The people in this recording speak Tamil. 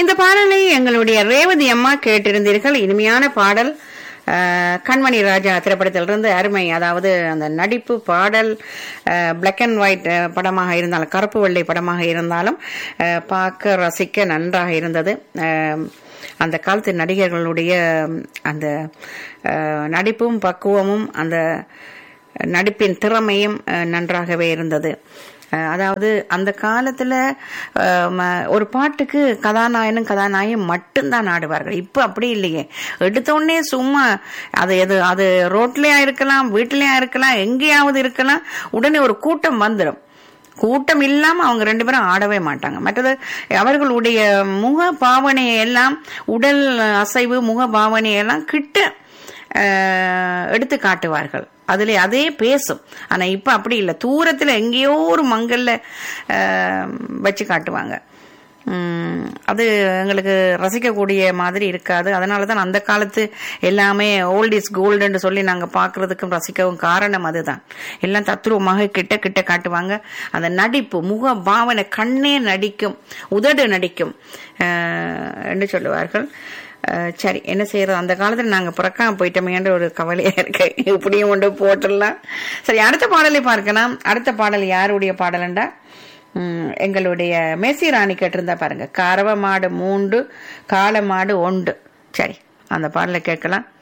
இந்த பாடலை எங்களுடைய ரேவதி அம்மா கேட்டிருந்தீர்கள் இனிமையான பாடல் அஹ், கண்மணி ராஜா திரைப்படத்திலிருந்து அருமை அதாவது அந்த நடிப்பு பாடல் பிளாக் அண்ட் ஒயிட் படமாக இருந்தாலும் கருப்பு வெள்ளை படமாக இருந்தாலும் அஹ், பார்க்க ரசிக்க நன்றாக இருந்தது அஹ், அந்த காலத்து நடிகர்களுடைய அந்த அஹ், நடிப்பும் பக்குவமும் அந்த நடிப்பின் திறமையும் அஹ், நன்றாகவே இருந்தது அஹ், அதாவது அந்த காலத்துல அஹ், ம- ஒரு பாட்டுக்கு கதாநாயகனும் கதாநாயகன் மட்டும்தான் ஆடுவார்கள் இப்ப அப்படி இல்லையே எடுத்த உடனே சும்மா அது எது அது ரோட்லயா இருக்கலாம் வீட்லயா இருக்கலாம் எங்கேயாவது இருக்கலாம் உடனே ஒரு கூட்டம் வந்துடும் கூட்டம் இல்லாம அவங்க ரெண்டு பேரும் ஆடவே மாட்டாங்க மற்றது அவர்களுடைய முக பாவனையை எல்லாம் உடல் அசைவு முக பாவனையை எல்லாம் கிட்ட அஹ், எடுத்து காட்டுவார்கள் அதுல அதே பேசும் ஆனா இப்ப அப்படி இல்லை தூரத்துல எங்கேயோ ஒரு மங்கல்ல அஹ், வச்சு காட்டுவாங்க உம், அது எங்களுக்கு ரசிக்கக்கூடிய மாதிரி இருக்காது அதனால தான் அந்த காலத்து எல்லாமே ஓல்ட் இஸ் கோல்டுன்னு சொல்லி நாங்க பார்க்கிறதுக்கும் ரசிக்கவும் காரணம் அதுதான் எல்லாம் தத்ரூபமாக கிட்ட கிட்ட காட்டுவாங்க அந்த நடிப்பு முக பாவனை கண்ணே நடிக்கும் உதடு நடிக்கும் அஹ், என்று சொல்லுவார்கள் அஹ், சரி என்ன செய்யறது அந்த காலத்துல நாங்க பிறக்காம போயிட்டோமேன்ற ஒரு கவலையா இருக்கு இப்படியும் கொண்டு போட்டுடலாம் சரி அடுத்த பாடலை பார்க்கலாம் அடுத்த பாடல் யாருடைய பாடலண்டா ம், எங்களுடைய மேசி ராணி கேட்டிருந்தா பாருங்க கறவை மாடு மூண்டு காளை மாடு ஒண்டு சரி அந்த பாடலை கேட்கலாம்